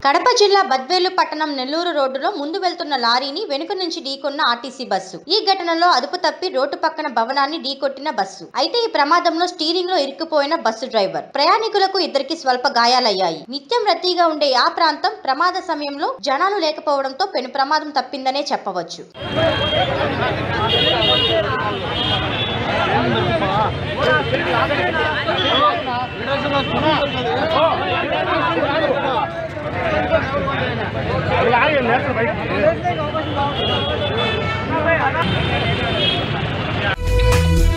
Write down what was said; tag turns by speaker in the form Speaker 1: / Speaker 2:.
Speaker 1: కడప జిల్లా బద్వేలు పట్టణం నెల్లూరు రోడ్డులో ముందు వెళ్తున్న లారీని వెనుక నుంచి ఢీకొన్న ఆర్టీసీ బస్సు ఈ ఘటనలో అదుపు తప్పి రోడ్డు పక్కన భవనాన్ని ఢీకొట్టిన బస్సు అయితే ఈ ప్రమాదంలో స్టీరింగ్ లో ఇరుక్కుపోయిన బస్సు డ్రైవర్ ప్రయాణికులకు ఇద్దరికి స్వల్ప గాయాలయ్యాయి నిత్యం రద్దీగా ఉండే ఆ ప్రాంతం ప్రమాద సమయంలో జనాలు లేకపోవడంతో పెను ప్రమాదం తప్పిందనే చెప్పవచ్చు
Speaker 2: బయట